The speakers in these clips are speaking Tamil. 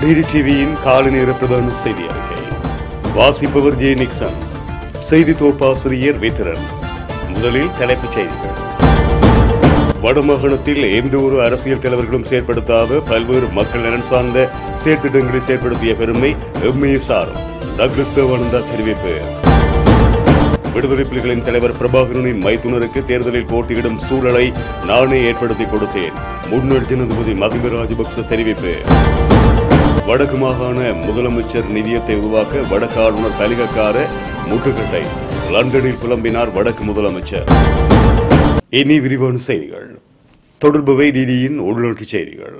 டிடி டிவியின் காலை நேர பிரதான செய்தி அறிக்கை வாசிப்பவர் ஜே நிக்சன் செய்தி தொகுப்பாசிரியர் வித்திரன் முதலில் தலைப்புச் செய்திகள் வடமாகாணத்தில் எந்த ஒரு அரசியல் தலைவர்களும் செயற்படுத்தாத பல்வேறு மக்கள் நலன் சார்ந்த செயற்திட்டங்களை செயற்படுத்திய பெருமை எம்ஏ சாரும் டக்ளஸ் தேவானந்தா தெரிவிப்பு விடுதலை புலிகளின் தலைவர் பிரபாகரனின் மைத்துனருக்கு தேர்தலில் போட்டியிடும் சூழலை நானே ஏற்படுத்தி கொடுத்தேன் முன்னாள் ஜனாதிபதி மகிந்த ராஜபக்ச தெரிவிப்பு வடக்கு மாகாண முதலமைச்சர் நிதியத்தை உருவாக்க வடக்கு ஆளுநர் பலிகக்கார முட்டுக்கட்டை லண்டனில் புலம்பினார் வடக்கு முதலமைச்சர் இனி விரிவான செய்திகள் தொடர்புவை டிடியின் உள்நாட்டு செய்திகள்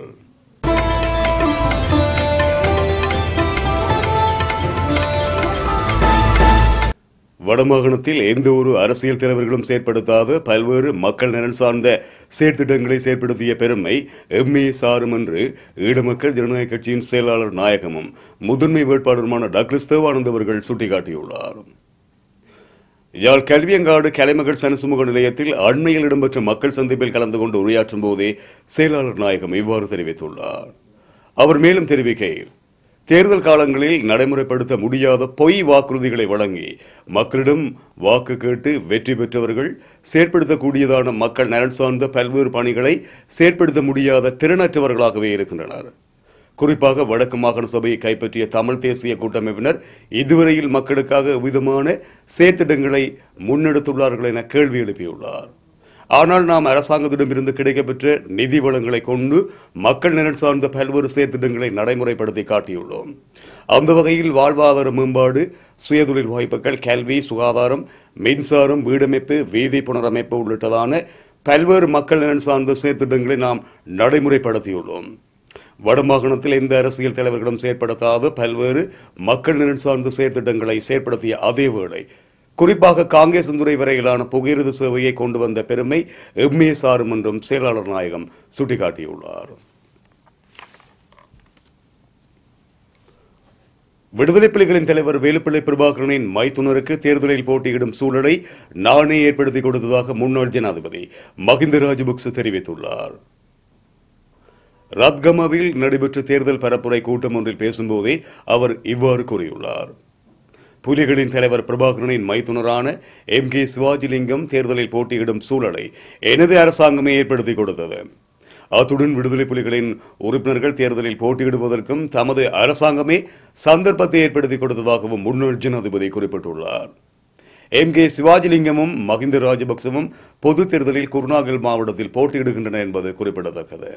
வடமாகாணத்தில் எந்த ஒரு அரசியல் தலைவர்களும் செயற்படுத்தாத பல்வேறு மக்கள் நலன் சார்ந்த செயற்திட்டங்களை செயற்படுத்திய பெருமை எம்ஏ சாரும் என்று ஈழமக்கள் ஜனநாயக கட்சியின் செயலாளர் நாயகமும் முதன்மை வேட்பாளருமான டாக்டர் தேவானந்த் அவர்கள் சுட்டிக்காட்டியுள்ளார் யாழ் கல்வியங்காடு கலைமகள் சனசுமுக நிலையத்தில் அண்மையில் இடம்பெற்ற மக்கள் சந்திப்பில் கலந்து கொண்டு உரையாற்றும் போதே செயலாளர் நாயகம் இவ்வாறு தெரிவித்துள்ளார் அவர் மேலும் தெரிவிக்கையில் தேர்தல் காலங்களில் நடைமுறைப்படுத்த முடியாத பொய் வாக்குறுதிகளை வழங்கி மக்களிடம் வாக்கு கேட்டு வெற்றி பெற்றவர்கள் செயற்படுத்தக்கூடியதான மக்கள் நலன் சார்ந்த பல்வேறு பணிகளை செயற்படுத்த முடியாத திறனற்றவர்களாகவே இருக்கின்றனர் குறிப்பாக வடக்கு மாகாண சபையை கைப்பற்றிய தமிழ் தேசிய கூட்டமைப்பினர் இதுவரையில் மக்களுக்காக விதமான செயற்திட்டங்களை முன்னெடுத்துள்ளார்கள் என கேள்வி எழுப்பியுள்ளார் ஆனால் நாம் அரசாங்கத்திடமிருந்து கிடைக்கப்பெற்ற நிதி வளங்களை கொண்டு மக்கள் நலன் சார்ந்த பல்வேறு செயற்திட்டங்களை நடைமுறைப்படுத்தி காட்டியுள்ளோம் அந்த வகையில் வாழ்வாதார மேம்பாடு சுயதொழில் வாய்ப்புகள் கல்வி சுகாதாரம் மின்சாரம் வீடமைப்பு வீதி புனரமைப்பு உள்ளிட்டதான பல்வேறு மக்கள் நலன் சார்ந்த செயற்திட்டங்களை நாம் நடைமுறைப்படுத்தியுள்ளோம் வடமாகாணத்தில் எந்த அரசியல் தலைவர்களும் செயற்படுத்தாத பல்வேறு மக்கள் நலன் சார்ந்த செயற்திட்டங்களை செயற்படுத்திய அதே வேளை குறிப்பாக காங்கிரஸ் துறை வரையிலான புகையிரத சேவையை கொண்டு வந்த பெருமை எம்ஏ சாரும் என்றும் செயலாளர் நாயகம் சுட்டிக்காட்டியுள்ளார் விடுதலை புலிகளின் தலைவர் வேலுப்பிள்ளை பிரபாகரனின் மைத்துனருக்கு தேர்தலில் போட்டியிடும் சூழலை நானே ஏற்படுத்தி கொடுத்ததாக முன்னாள் ஜனாதிபதி மகிந்த ராஜபக்ச தெரிவித்துள்ளார் ரத்கமாவில் நடைபெற்ற தேர்தல் பரப்புரை கூட்டம் ஒன்றில் பேசும்போதே அவர் இவ்வாறு கூறியுள்ளார் புலிகளின் தலைவர் பிரபாகரனின் மைத்துனரான எம் கே சிவாஜிலிங்கம் தேர்தலில் போட்டியிடும் சூழலை எனது அரசாங்கமே ஏற்படுத்தி கொடுத்தது அத்துடன் விடுதலை புலிகளின் உறுப்பினர்கள் தேர்தலில் போட்டியிடுவதற்கும் தமது அரசாங்கமே சந்தர்ப்பத்தை ஏற்படுத்தி கொடுத்ததாகவும் முன்னாள் ஜனாதிபதி குறிப்பிட்டுள்ளார் எம் கே சிவாஜிலிங்கமும் மகிந்த ராஜபக்சவும் பொது தேர்தலில் குருநாகல் மாவட்டத்தில் போட்டியிடுகின்றனர் என்பது குறிப்பிடத்தக்கது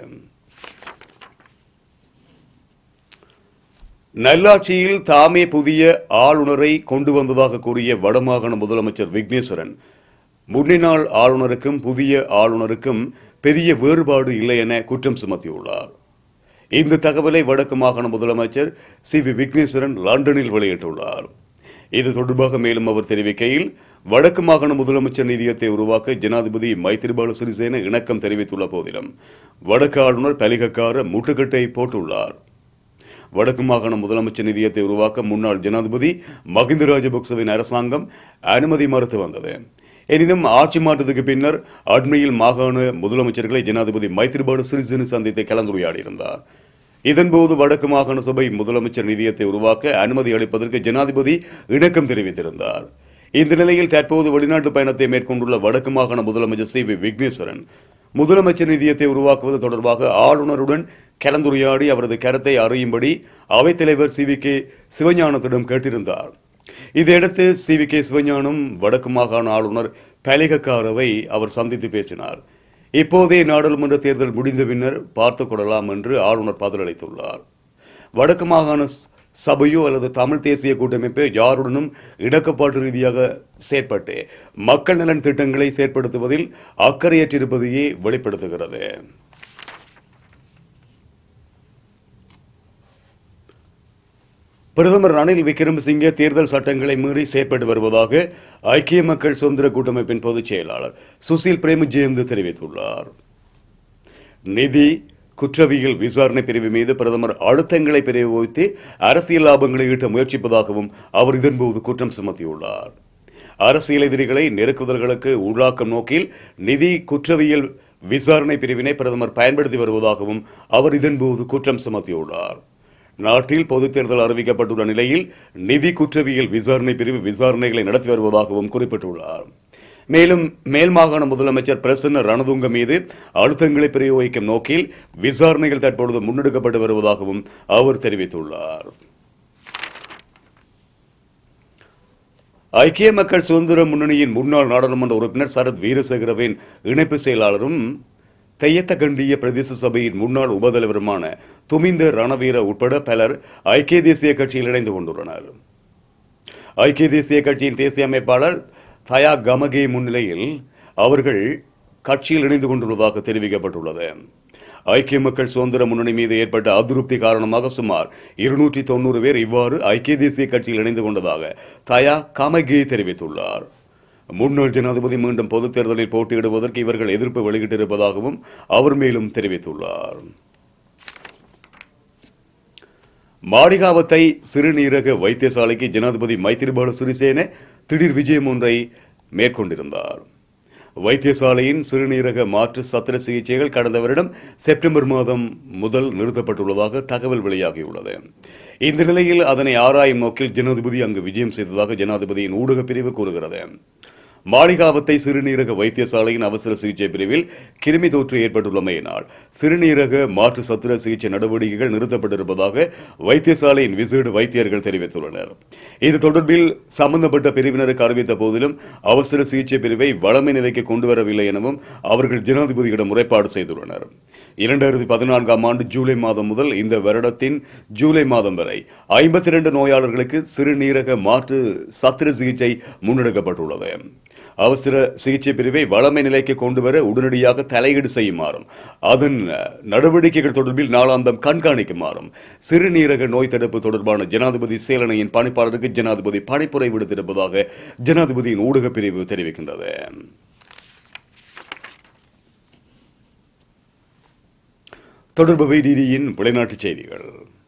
நல்லாட்சியில் தாமே புதிய ஆளுநரை கொண்டு வந்ததாக கூறிய வடமாகாண முதலமைச்சர் விக்னேஸ்வரன் முன்னினாள் ஆளுநருக்கும் புதிய ஆளுநருக்கும் பெரிய வேறுபாடு இல்லை என குற்றம் சுமத்தியுள்ளார் இந்த தகவலை வடக்கு மாகாண முதலமைச்சர் சி வி விக்னேஸ்வரன் லண்டனில் வெளியிட்டுள்ளார் இது தொடர்பாக மேலும் அவர் தெரிவிக்கையில் வடக்கு மாகாண முதலமைச்சர் நிதியத்தை உருவாக்க ஜனாதிபதி மைத்திரிபால சிறிசேன இணக்கம் தெரிவித்துள்ள போதிலும் வடக்கு ஆளுநர் பலிகக்கார முட்டுக்கட்டை போட்டுள்ளார் வடக்கு மாகாண முதலமைச்சர் நிதியத்தை உருவாக்க முன்னாள் ஜனாதிபதி மகிந்த ராஜபக்சவின் அரசாங்கம் அனுமதி மறுத்து வந்தது எனினும் ஆட்சி மாற்றத்துக்கு பின்னர் அண்மையில் மாகாண முதலமைச்சர்களை ஜனாதிபதி மைத்திரிபால சிறிசேன சந்தித்து கலந்துரையாடியிருந்தார் இதன்போது வடக்கு மாகாண சபை முதலமைச்சர் நிதியத்தை உருவாக்க அனுமதி அளிப்பதற்கு ஜனாதிபதி இணக்கம் தெரிவித்திருந்தார் இந்த நிலையில் தற்போது வெளிநாட்டு பயணத்தை மேற்கொண்டுள்ள வடக்கு மாகாண முதலமைச்சர் சி வி விக்னேஸ்வரன் முதலமைச்சர் நிதியத்தை உருவாக்குவது தொடர்பாக ஆளுநருடன் கலந்துரையாடி அவரது கருத்தை அறியும்படி அவைத்தலைவர் சி வி கே சிவஞானத்திடம் கேட்டிருந்தார் இதையடுத்து சி வி கே சிவஞானம் வடக்கு மாகாண ஆளுநர் பலிகக்காரவை அவர் சந்தித்து பேசினார் இப்போதே நாடாளுமன்ற தேர்தல் முடிந்த பின்னர் பார்த்துக் கொள்ளலாம் என்று ஆளுநர் பதிலளித்துள்ளார் வடக்கு மாகாண சபையோ அல்லது தமிழ் தேசிய கூட்டமைப்பு யாருடனும் இணக்கப்பாட்டு ரீதியாக செயற்பட்டு மக்கள் நலன் திட்டங்களை செயற்படுத்துவதில் அக்கறையற்றிருப்பதையே வெளிப்படுத்துகிறது பிரதமர் ரணில் விக்ரமசிங்கே தேர்தல் சட்டங்களை மீறி செயற்பட்டு வருவதாக ஐக்கிய மக்கள் சுதந்திர கூட்டமைப்பின் பொதுச் செயலாளர் சுசில் பிரேமஜெயந்த் தெரிவித்துள்ளார் நிதி குற்றவியல் விசாரணை பிரிவு மீது பிரதமர் அழுத்தங்களை பிரயோகித்து அரசியல் லாபங்களை ஈட்ட முயற்சிப்பதாகவும் அவர் இதன்போது குற்றம் சுமத்தியுள்ளார் அரசியல் எதிரிகளை நெருக்குதல்களுக்கு உள்ளாக்கும் நோக்கில் நிதி குற்றவியல் விசாரணை பிரிவினை பிரதமர் பயன்படுத்தி வருவதாகவும் அவர் இதன்போது குற்றம் சுமத்தியுள்ளார் நாட்டில் பொதுத் தேர்தல் அறிவிக்கப்பட்டுள்ள நிலையில் நிதி குற்றவியல் விசாரணை பிரிவு விசாரணைகளை நடத்தி வருவதாகவும் குறிப்பிட்டுள்ளார் மேலும் மேல் மாகாண முதலமைச்சர் பிரசன்ன ரணதுங்க மீது அழுத்தங்களை பிரயோகிக்கும் நோக்கில் விசாரணைகள் தற்பொழுது முன்னெடுக்கப்பட்டு வருவதாகவும் அவர் தெரிவித்துள்ளார் ஐக்கிய மக்கள் சுதந்திர முன்னணியின் முன்னாள் நாடாளுமன்ற உறுப்பினர் சரத் வீரசேகரவின் இணைப்பு செயலாளரும் தையத்தகண்டிய பிரதேச சபையின் முன்னாள் உபதலைவருமான துமிந்த ரணவீர உட்பட பலர் ஐக்கிய தேசிய கட்சியில் இணைந்து கொண்டுள்ளனர் ஐக்கிய தேசிய கட்சியின் தேசிய அமைப்பாளர் தயா கமகே முன்னிலையில் அவர்கள் கட்சியில் இணைந்து கொண்டுள்ளதாக தெரிவிக்கப்பட்டுள்ளது ஐக்கிய மக்கள் சுதந்திர முன்னணி மீது ஏற்பட்ட அதிருப்தி காரணமாக சுமார் இருநூற்றி தொண்ணூறு பேர் இவ்வாறு ஐக்கிய தேசிய கட்சியில் இணைந்து கொண்டதாக தயா கமகே தெரிவித்துள்ளார் முன்னாள் ஜனாதிபதி மீண்டும் பொதுத் தேர்தலில் போட்டியிடுவதற்கு இவர்கள் எதிர்ப்பு வெளியிட்டிருப்பதாகவும் அவர் மேலும் தெரிவித்துள்ளார் மாளிகாவத்தை சிறுநீரக வைத்தியசாலைக்கு ஜனாதிபதி மைத்திரிபால சிறிசேன திடீர் விஜயம் ஒன்றை மேற்கொண்டிருந்தார் வைத்தியசாலையின் சிறுநீரக மாற்று சத்திர சிகிச்சைகள் கடந்த வருடம் செப்டம்பர் மாதம் முதல் நிறுத்தப்பட்டுள்ளதாக தகவல் வெளியாகியுள்ளது இந்த நிலையில் அதனை ஆராயும் நோக்கில் ஜனாதிபதி அங்கு விஜயம் செய்ததாக ஜனாதிபதியின் ஊடகப் பிரிவு கூறுகிறது மாளிகாவத்தை சிறுநீரக வைத்தியசாலையின் அவசர சிகிச்சை பிரிவில் கிருமி தொற்று ஏற்பட்டுள்ளமையினால் சிறுநீரக மாற்று சத்திர சிகிச்சை நடவடிக்கைகள் நிறுத்தப்பட்டிருப்பதாக வைத்தியசாலையின் விசேட வைத்தியர்கள் தெரிவித்துள்ளனர் இது தொடர்பில் சம்பந்தப்பட்ட பிரிவினருக்கு அறிவித்த போதிலும் அவசர சிகிச்சை பிரிவை வளமை நிலைக்கு கொண்டு வரவில்லை எனவும் அவர்கள் ஜனாதிபதியிடம் முறைப்பாடு செய்துள்ளனர் இரண்டாயிரத்தி பதினான்காம் ஆண்டு ஜூலை மாதம் முதல் இந்த வருடத்தின் ஜூலை மாதம் வரை ஐம்பத்தி இரண்டு நோயாளர்களுக்கு சிறுநீரக மாற்று சத்திர சிகிச்சை முன்னெடுக்கப்பட்டுள்ளது அவசர சிகிச்சை பிரிவை வளமை நிலைக்கு கொண்டு வர உடனடியாக தலையீடு செய்யுமாறும் அதன் நடவடிக்கைகள் தொடர்பில் நாளாந்தம் கண்காணிக்குமாறும் சிறுநீரக நோய் தடுப்பு தொடர்பான ஜனாதிபதி சேலனையின் பணிப்பாளருக்கு ஜனாதிபதி பணிப்புரை விடுத்திருப்பதாக ஜனாதிபதியின் ஊடகப் பிரிவு தெரிவிக்கின்றது தொடர்பு வைடியின் வெளிநாட்டுச் செய்திகள்